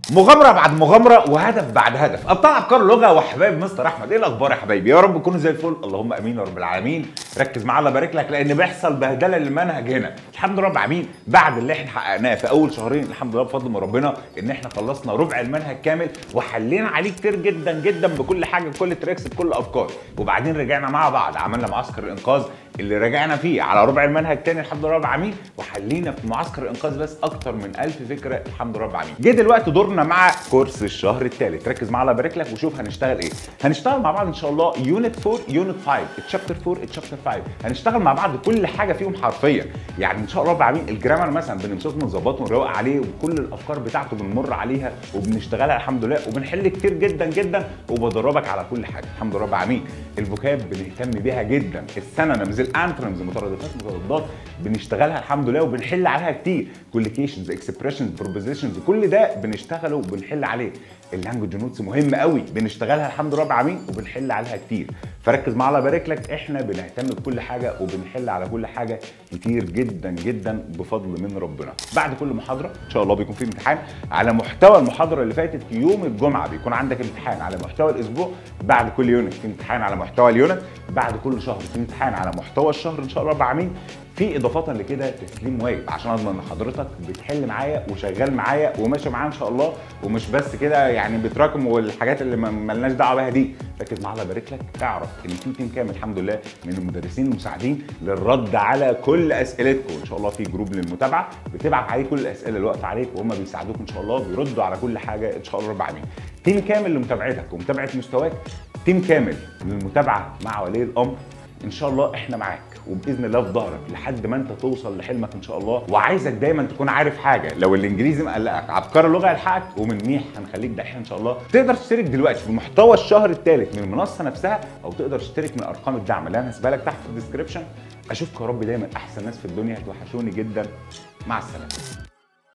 مغامرة بعد مغامرة وهدف بعد هدف ابطال افكار اللغة وحبايب مستر احمد ايه الاخبار يا حبايبي يا رب تكونوا زي الفل اللهم امين يا رب العالمين ركز معايا الله يبارك لك لان بيحصل بهدله للمنهج هنا الحمد لله رب العالمين بعد اللي احنا حققناه في اول شهرين الحمد لله بفضل من ربنا ان احنا خلصنا ربع المنهج كامل وحلينا عليه كتير جدا جدا بكل حاجه بكل تريكس بكل افكار وبعدين رجعنا مع بعض عملنا معسكر الانقاذ اللي رجعنا فيه على ربع المنهج تاني الحمد لله رب العالمين وحلينا في معسكر الانقاذ بس اكتر من 1000 فكره الحمد لله رب العالمين جه دلوقتي دورنا مع كورس الشهر الثالث ركز معايا الله يبارك لك وشوف هنشتغل ايه هنشتغل مع بعض ان شاء الله يونت 4 يونت 5 تشابتر 4 تشابتر 5 هنشتغل مع بعض كل حاجه فيهم حرفيا يعني ان شاء الله رب العالمين الجرامر مثلا بنمسكه ونظبطه ونروق عليه وكل الافكار بتاعته بنمر عليها وبنشتغلها الحمد لله وبنحل كتير جدا جدا وبدربك على كل حاجه الحمد لله رب العالمين الفوكاب بنهتم بيها جدا السنه الانترمز مترددات مترددات بنشتغلها الحمد لله وبنحل عليها كتير كوليكيشنز اكسبريشنز بروبوزيشنز كل ده بنشتغله وبنحل عليه اللانجوج نوتس مهمه قوي بنشتغلها الحمد لله رب العالمين وبنحل عليها كتير فركز معايا الله يبارك لك احنا بنهتم بكل حاجه وبنحل على كل حاجه كتير جدا جدا بفضل من ربنا بعد كل محاضره ان شاء الله بيكون في امتحان على محتوى المحاضره اللي فاتت في يوم الجمعه بيكون عندك امتحان على محتوى الاسبوع بعد كل يونت في امتحان على محتوى اليونت بعد كل شهر في امتحان على محتوى الشهر ان شاء الله رب العالمين في اضافه لكده تسليم واجب عشان اضمن ان حضرتك بتحل معايا وشغال معايا وماشي معايا ان شاء الله ومش بس كده يعني بتراكم والحاجات اللي ما- ملناش دعوه بيها دي ركز معايا الله يبارك لك اعرف ان في تيم كامل الحمد لله من المدرسين المساعدين للرد على كل اسئلتكم ان شاء الله في جروب للمتابعه بتبعت عليه كل الاسئله اللي واقفه عليك وهم بيساعدوك ان شاء الله بيردوا على كل حاجه ان شاء الله رب العالمين تيم كامل لمتابعتك ومتابعه مستواك تيم كامل للمتابعه مع ولي الامر ان شاء الله احنا معاك وباذن الله في ظهرك لحد ما انت توصل لحلمك ان شاء الله وعايزك دايما تكون عارف حاجه لو الانجليزي مقلقك عبقري اللغه يلحقك ومن ميح هنخليك دحيح ان شاء الله تقدر تشترك دلوقتي في محتوى الشهر الثالث من المنصه نفسها او تقدر تشترك من ارقام الدعم اللي انا هسيبها لك تحت في الديسكربشن اشوفكم يا رب دايما احسن ناس في الدنيا توحشوني جدا مع السلامه